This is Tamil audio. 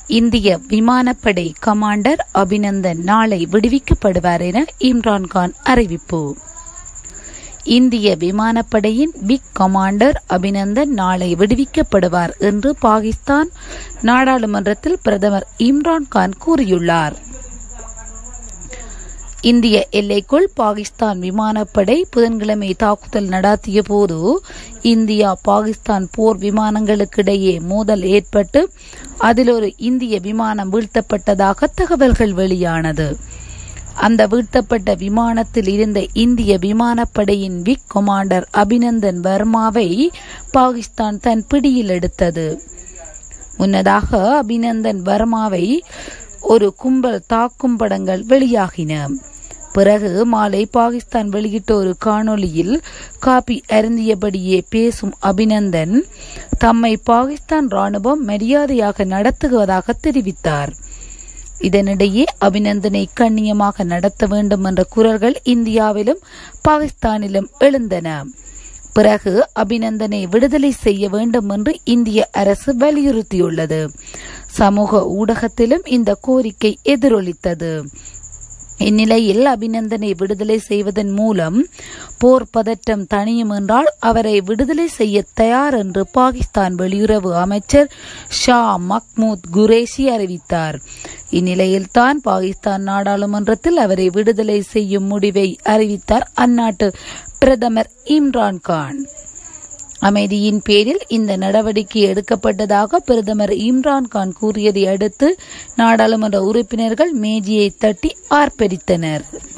இந்திய விமானப்படை கமாண்டர் அபிநந்தன் நாளை விடுவிக்கப்படுவார் என இம்ரான்கான் அறிவிப்பு இந்திய விமானப்படையின் பிக் கமாண்டர் அபிநந்தன் நாளை விடுவிக்கப்படுவார் என்று பாகிஸ்தான் நாடாளுமன்றத்தில் பிரதமர் இம்ரான்கான் கூறியுள்ளார் இந்திய எல்லைக்குள் பாகிஸ்தான் விமானப்படை புதன்கிழமை தாக்குதல் நடத்திய போது இந்தியா பாகிஸ்தான் போர் விமானங்களுக்கிடையே மோதல் ஏற்பட்டு அதில் ஒரு இந்திய விமானம் வீழ்த்தப்பட்டதாக தகவல்கள் வெளியானது அந்த வீழ்த்தப்பட்ட விமானத்தில் இருந்த இந்திய விமானப்படையின் விக் கமாண்டர் அபிநந்தன் வர்மாவை பாகிஸ்தான் தன் பிடியில் எடுத்தது முன்னதாக அபிநந்தன் வர்மாவை ஒரு கும்பல் தாக்கும் படங்கள் வெளியாகின பிறகு மாலை பாகிஸ்தான் வெளியிட்ட ஒரு காணொளியில் காபி அருந்தியபடியே பேசும் அபிநந்தன் தம்மை பாகிஸ்தான் ராணுவம் மரியாதையாக நடத்துவதாக தெரிவித்தார் இதனிடையே அபிநந்தனை கண்ணியமாக நடத்த வேண்டும் என்ற குரல்கள் இந்தியாவிலும் பாகிஸ்தானிலும் எழுந்தன பிறகு அபிநந்தனை விடுதலை செய்ய வேண்டும் என்று இந்திய அரசு வலியுறுத்தியுள்ளது சமூக ஊடகத்திலும் இந்த கோரிக்கை எதிரொலித்தது இந்நிலையில் அபிநந்தனை விடுதலை செய்வதன் மூலம் போர் பதற்றம் தணியும் என்றால் அவரை விடுதலை செய்ய தயார் என்று பாகிஸ்தான் வெளியுறவு அமைச்சர் ஷா மக்மூத் குரேஷி அறிவித்தார் இந்நிலையில்தான் பாகிஸ்தான் நாடாளுமன்றத்தில் அவரை விடுதலை செய்யும் முடிவை அறிவித்தார் அந்நாட்டு பிரதமர் இம்ரான்கான் அமைதியின் பேரில் இந்த நடவடிக்கை எடுக்கப்பட்டதாக பிரதமர் இம்ரான்கான் கூறியதை அடுத்து நாடாளுமன்ற உறுப்பினர்கள் மேஜையை தட்டி ஆர்ப்பரித்தனர்